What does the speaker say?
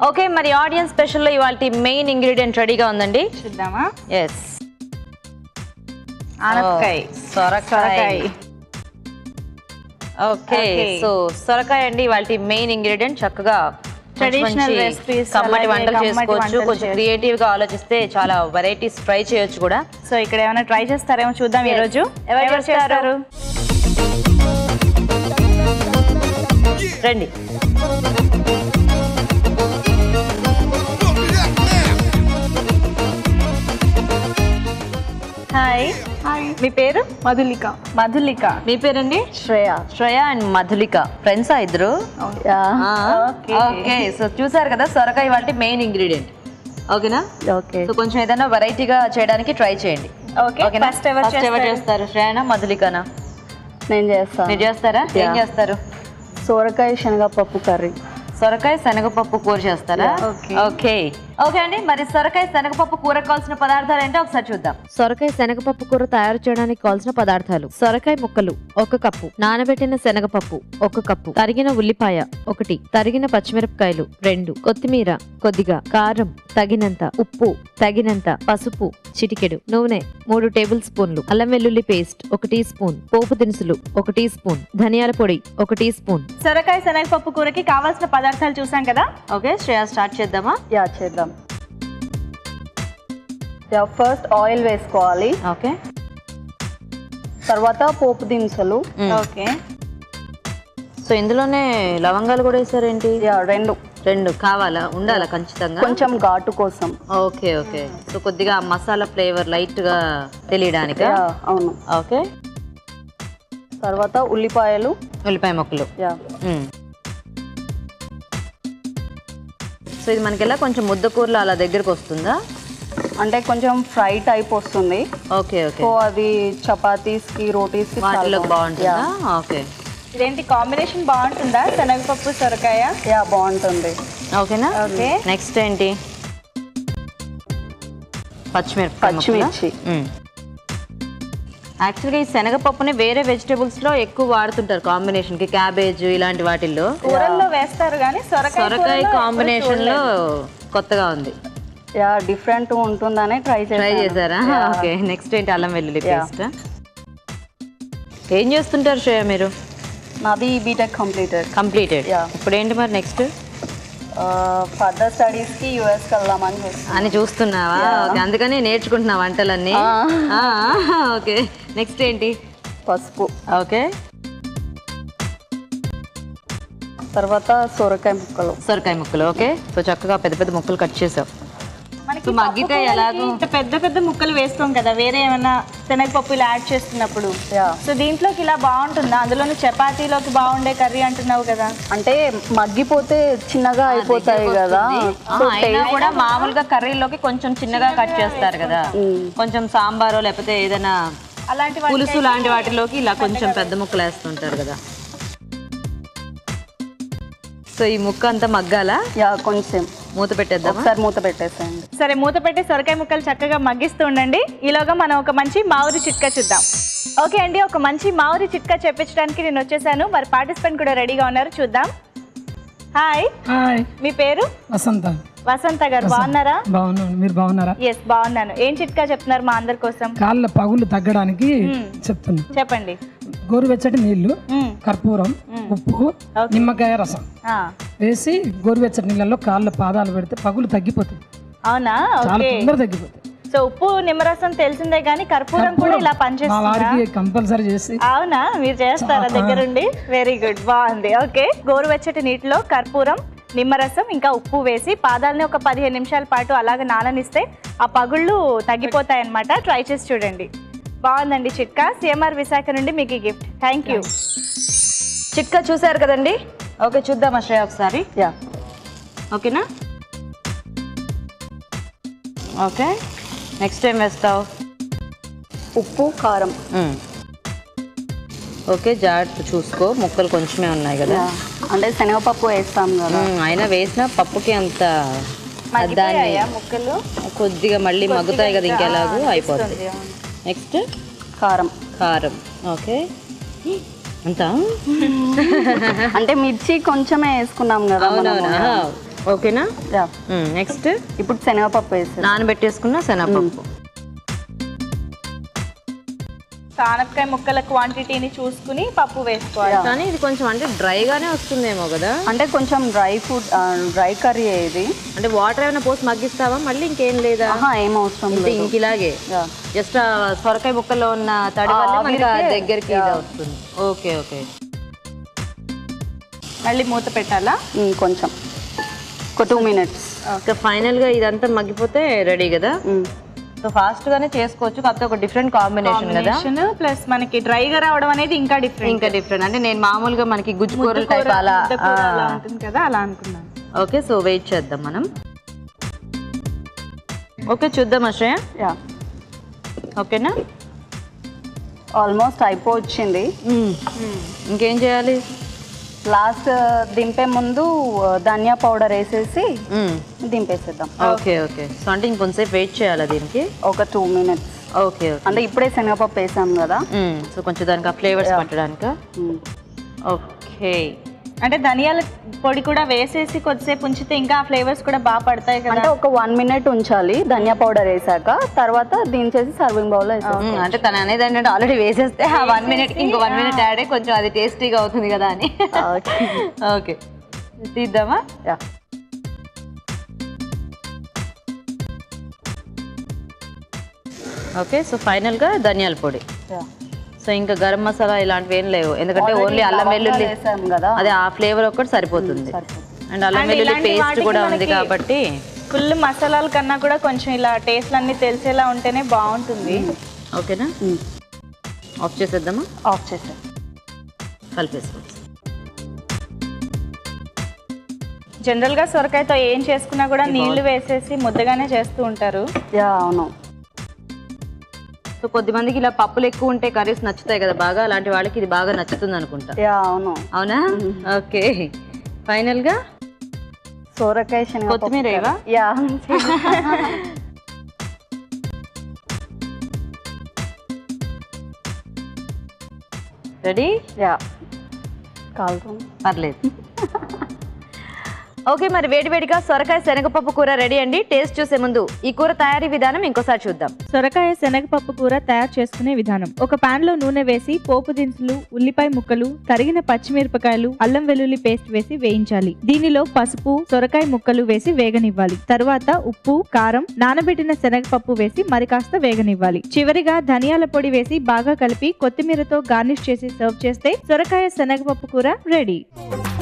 Okay మరి audience స్పెషల్లో ఇవాళ main ingredient రెడీగా ఉందండి చూద్దామా ఎస్ ఆనపకాయ సొరకాయ ఓకే Okay. సో సొరకాయ అండి ఇవాళ మెయిన్ ఇంగ్రీడియంట్ చక్కగా మంచి Traditional మంచి recipes, కమ్మటి అలాగే వంటలు కమ్మటి చేసుకోవచ్చు వంటలు కొంచెం చేసుకో- క్రియేటివ్ గా ఆలోచిస్తే చాలా వెరైటీస్ ట్రై చేయొచ్చు కూడా సో ఇక్కడ ఏమైనా ట్రై చేస్తారేమో చూద్దాం ఈ రోజు ఎవరు చేస్తారు? రండి హాయ్ హాయ్ మీ పేరు మధులిక మధులిక మీ పేరండి శ్రేయ శ్రేయ అండ్ మధులిక ఫ్రెండ్సా ఇద్దరు Okay. ఓకే సో చూసారు కదా సొరకాయ వాటి మెయిన్ ఇంగ్రీడియంట్ ఓకేనా ఓకే సో కొంచెం ఏదైనా వెరైటీగా చేయడానికి ట్రై చేయండి ఓకే ఓకేనా ఫస్ట్ ఎవరు ఫస్ట్ ఎవరు చేస్తారు చేస్తారు శ్రేయనా మధులికనా నేను చేస్తాను మీరు చేస్తారా ఏం Yeah. చేస్తారు సోరకాయ శనగపప్పు కర్రీ సొరకాయ శనగపప్పు కూర చేస్తారా Yeah. Okay. ఓకే ఓకే అండి మరి సొరకాయ శనగపప్పు కూర కావాల్సిన పదార్థాలు ఏంటో ఒకసారి చూద్దాం సొరకాయ శనగపప్పు కూర తయారు చేయడానికి కావాల్సిన పదార్థాలు సొరకాయ ముక్కలు ఒక కప్పు నానబెట్టిన శనగపప్పు ఒక కప్పు తరిగిన ఉల్లిపాయ ఒకటి తరిగిన పచ్చిమిరపకాయలు రెండు కొత్తిమీర కొద్దిగా కారం తగినంత ఉప్పు తగినంత పసుపు చిటికెడు నూనె మూడు టేబుల్ స్పూన్లు అల్లం వెల్లుల్లి పేస్ట్ ఒక టీ స్పూన్ పోపు దినుసులు ఒక టీ స్పూన్ ధనియాల పొడి ఒక టీ స్పూన్ సొరకాయ శనగపప్పు కూరకి కావాల్సిన పదార్థాలు చూసాం కదా ఓకే శ్రేయ స్టార్ట్ చేద్దామా యా చేద్దాం యా ఫస్ట్ ఆయిల్ వేసుకోవాలి ఓకే తర్వాత పోపు దినుసులు ఓకే సో ఇందులోనే లవంగాలు కూడా వేసారేంటి యా రెండు రెండు కావాలా ఉండాలా ఖచ్చితంగా కొంచెం ఘాటు కోసం ఓకే ఓకే సో కొద్దిగా మసాలా ఫ్లేవర్ లైట్ గా తెలియడానికి యా అవును ఓకే తర్వాత ఉల్లిపాయలు ఉల్లిపాయ ముక్కలు యా మ్మ్. సో ఇది మనకి ఎలా కొంచెం ముద్ద కూరలో అలా దగ్గరకు వస్తుందా అంటే కొంచెం ఫ్రై టైప్ వస్తుంది ఓకే ఓకే సో అది చపాతీస్ కి రోటీస్ కి చాలా వాటిలో బాగుంటుంది. బాగుంటుందా ఓకే ఇదేంటి కాంబినేషన్ బాగుంటుందా శనగపప్పు సొరకాయ యా యా బాగుంటుంది ఓకేనా ఓకే. నెక్స్ట్ ఏంటి పచ్చిమిరపకాయ పచ్చిమిర్చి. యాక్చువల్గా ఈ శనగపప్పుని వేరే వెజిటేబుల్స్ లో ఎక్కువ వాడుతుంటారు కాంబినేషన్ కి క్యాబేజ్ ఇలాంటి వాటిల్లో కూరల్లో వేస్తారు కానీ సొరకాయ సొరకాయ కూరలో కాంబినేషన్ లో కొత్తగా ఉంది యా డిఫరెంట్ ఉంటుందని ట్రై ట్రై చేశాను చేశారా Yeah. ఓకే నెక్స్ట్ ఏంటి అల్లం వెల్లుల్లి Yeah. పేస్ట్ ఏం చేస్తుంటారు శ్రేయ మీరు నాది బీటెక్ కంప్లీటెడ్ కంప్లీటెడ్ Yeah. ఇప్పుడు ఏంటి మరి నెక్స్ట్ ఫర్దర్ స్టడీస్ కి యుఎస్ కి వెళ్దామని చూస్తున్నాను అని చూస్తున్నావా ఓకే అందుకని నేర్చుకుంటున్నా వంటలన్నీ ఓకే నెక్స్ట్ ఏంటి పసుపు ఓకే తర్వాత సొరకాయ ముక్కలు సొరకాయ ముక్కలు ఓకే సో చక్కగా పెద్ద పెద్ద ముక్కలు కట్ చేసావు మనకి సో మగ్గితే పప్పు కూరకి ఎలాగో? ఇంత పెద్ద పెద్ద ముక్కలు వేస్తాం కదా వేరే ఏమైనా శనగపప్పు ఇలా యాడ్ చేస్తున్నప్పుడు యా సో దీంట్లోకి ఇలా బాగుంటుందా అందులోని చపాతీలోకి బాగుండే కర్రీ అంటున్నావు కదా అంటే మగ్గిపోతే చిన్నగా అయిపోతాయి కదా ఆ, అయినా కూడా మామూలుగా కర్రీలోకి కొంచెం చిన్నగా కట్ చేస్తారు కదా కొంచెం సాంబారో లేకపోతే ఏదైనా అలాంటి వాటికి పులుసు లాంటి వాటిలోకి ఇలా కొంచెం పెద్ద ముక్కలు వేస్తుంటారు కదా సో ఈ ముక్క అంతా మగ్గాలా యా కొంచెం మూత పెట్టేద్దామా ఒకసారి మూత పెట్టేసేయండి సరే మూత పెట్టి సొరకాయ ముక్కలు చక్కగా మగ్గిస్తూ ఉండండి ఈలోగా మనం ఒక మంచి మామిడి చిట్కా చూద్దాం ఓకే అండి ఒక మంచి మామిడి చిట్కా చెప్పించడానికి నేను వచ్చేసాను మరి పార్టిసిపెంట్ కూడా రెడీగా ఉన్నారు చూద్దాం హాయ్ హాయ్ మీ పేరు వసంత వసంత గారు బాగున్నారా బాగున్నాను మీరు బాగున్నారా ఎస్ బాగున్నాను ఏం చిట్కా చెప్తున్నారు మా అందరి కోసం కాళ్ళ పగులు తగ్గడానికి చెప్తున్నా చెప్పండి గోరువెచ్చటి నీళ్లు మ్మ్. కర్పూరం ఉప్పు నిమ్మకాయ రసం ఆ, వేసి గోరువెచ్చటి నీళ్ళలో కాళ్ళ పాదాలు పెడితే పగులు తగ్గిపోతాయి అవునా చాలా ఓకే తొందర తగ్గిపోతాయి సో ఉప్పు నిమ్మరసం తెలిసిందే కానీ కర్పూరం కూడా ఇలా మా పనిచేస్తుందా వారికి కంపల్సరీ చేసి అవునా మీరు చేస్తారా దగ్గరుండి వెరీ గుడ్ బాగుంది ఓకే గోరువెచ్చటి నీటిలో కర్పూరం నిమ్మరసం ఇంకా ఉప్పు వేసి పాదాలని ఒక పదిహేను నిమిషాల పాటు అలాగ నాననిస్తే ఆ పగుళ్ళు తగ్గిపోతాయి అన్నమాట ట్రై చేసి చూడండి బాగుందండి చిట్కా సిఎంఆర్ విశాఖ నుండి మీకు ఈ గిఫ్ట్ థ్యాంక్ యూ చిట్కా చూసారు కదండి ఓకే చూద్దామా శ్రేయ ఒకసారి యా ఓకేనా ఓకే నెక్స్ట్ ఏం వేస్తావు ఉప్పు కారం ఓకే జాగ్రత్త చూసుకో ముక్కలు కొంచెమే ఉన్నాయి కదా యా అంటే శనగపప్పు వేస్తాం కదా మ్మ్, అయినా వేసిన పప్పుకి అంత దాన్ని మగ్గిపోయాయా ముక్కలు కొద్దిగా మళ్ళీ మగ్గుతాయి కదా ఇంకెలాగూ అయిపోతుంది నెక్స్ట్ కారం కారం ఓకే అంతా అంటే మిర్చి కొంచెమే వేసుకున్నాం కదా మనం. అవునవునా ఓకేనా యా నెక్స్ట్ ఇప్పుడు శనగపప్పు వేసేది నానబెట్టేసుకున్న శనగపప్పు కానపకాయ ముక్కల క్వాంటిటీని చూసుకుని పప్పు వేసుకోవాలి కానీ ఇది కొంచెం అంటే డ్రైగానే వస్తుందేమో కదా అంటే కొంచెం డ్రై ఫుడ్ డ్రై కర్రీ ఇది అంటే వాటర్ ఏమైనా పోసి మగ్గిస్తావా మళ్ళీ ఇంకేం లేదా ఆహా ఏం అవసరం అంటే లేదు ఇంక ఇలాగే Yeah. జస్ట్ సొరకాయ ముక్కల్లో ఉన్న తడి ఆ వల్ల మనకి ఆ ఆవిరికే- దగ్గరికి ఇది వస్తుంది ఓకే ఓకే మళ్ళీ మూత పెట్టాలా ఉమ్, కొంచెం ఒక టూ మినిట్స్ ఇంకా ఫైనల్ గా ఇదంతా మగ్గిపోతే రెడీ కదా సో ఫాస్ట్ గానే చేసుకోవచ్చు కాకపోతే ఒక డిఫరెంట్ కాంబినేషన్ కదా ప్లస్ మనకి డ్రైగా రావడం అనేది ఇంకా డిఫరెంట్ ఇంకా డిఫరెంట్ అంటే నేను మామూలుగా మనకి గుజ్జు కూరలు టైప్ అలా అలా ఉంటుంది కదా అలా అనుకున్నాను ఓకే సో వెయిట్ చేద్దాం మనం ఓకే చూద్దాం అశ్రయ యా ఓకేనా ఆల్మోస్ట్ అయిపోవచ్చింది ఇంకేం చేయాలి లాస్ట్ దింపే ముందు ఆ, ధనియా పౌడర్ వేసేసి మ్మ్. దింపేసేద్దాం ఓకే ఓకే సో అంటే ఇంకొంతసేపు వెయిట్ చేయాలా దీనికి ఒక టూ మినిట్స్ ఓకే ఓకే అంటే ఇప్పుడే శనగపప్పు వేసాం కదా మ్మ్. సో కొంచెం దానికి ఆ ఫ్లేవర్స్ Yeah. పట్టడానిక ఉమ్. ఓకే అంటే ధనియాల పొడి కూడా వేసేసి కొద్దిసేపు ఉంచితే ఇంకా ఆ ఫ్లేవర్స్ కూడా బాగా పడతాయి కదా అంటే ఒక వన్ మినిట్ ఉంచాలి ధనియా పౌడర్ వేసాక తర్వాత దించేసి సర్వింగ్ బౌల్ వేసాం మ్మ్. అంటే తను అనేది ఏంటంటే ఆల్రెడీ వేసేస్తే ఆ వన్ మినిట్ ఇంకో వన్ మినిట్ యాడ్ అయ్యి కొంచెం అది టేస్టీగా అవుతుంది కదా అని ఓకే తీద్దామా యా ఓకే సో ఫైనల్గా ధనియాల పొడి సో ఇంకా గరం మసాలా ఇలాంటివి ఏం లేవు ఎందుకంటే ఓన్లీ అల్లం వెల్లుల్లి వేసాం కదా అదే ఆ ఫ్లేవర్ ఒక్కటి సరిపోతుంది సరిపోతుంది. అండ్ అల్లం And వెల్లుల్లి ఇలాంటి పేస్ట్ వాటికి కూడా ఉంది మనకి- కాబట్టి ఫుల్ మసాలాల కన్నా కూడా కొంచెం ఇలా టేస్ట్ అన్ని తెలిసేలా ఉంటేనే బాగుంటుంది ఓకేనా ఉమ్. ఆఫ్ చేసేద్దామా ఆఫ్ చేసాం కలిపేసుకోవచ్చు జనరల్ గా సొరకాయతో ఏం చేసుకున్నా కూడా నీళ్లు వేసేసి ముద్దగానే చేస్తూ ఉంటారు యా అవును సో కొద్ది మందికి ఇలా పప్పులు ఎక్కువ ఉంటే కర్రీస్ నచ్చుతాయి కదా బాగా అలాంటి వాళ్ళకి ఇది బాగా నచ్చుతుంది అనుకుంటా యా అవును అవునా ఓకే ఫైనల్ గా సోరకాయ శనగ కొత్తిమీర ఏవా? యా రెడీ యా కాలుతుంది పర్లేదు ఓకే మరి వేడివేడిగా సొరకాయ శనగపప్పు కూర రెడీ అండి టేస్ట్ చూసే ముందు ఈ కూర తయారీ విధానం ఇంకోసారి చూద్దాం సొరకాయ శనగపప్పు కూర తయారు చేసుకునే విధానం ఒక పాన్ లో నూనె వేసి పోపు దినుసులు ఉల్లిపాయ ముక్కలు తరిగిన పచ్చిమిరపకాయలు అల్లం వెల్లుల్లి పేస్ట్ వేసి వేయించాలి దీనిలో పసుపు సొరకాయ ముక్కలు వేసి వేగనివ్వాలి తరువాత ఉప్పు కారం నానబెట్టిన శనగపప్పు వేసి మరి కాస్త వేగనివ్వాలి చివరిగా ధనియాల పొడి వేసి బాగా కలిపి కొత్తిమీరతో గార్నిష్ చేసి సర్వ్ చేస్తే సొరకాయ శనగపప్పు కూర రెడీ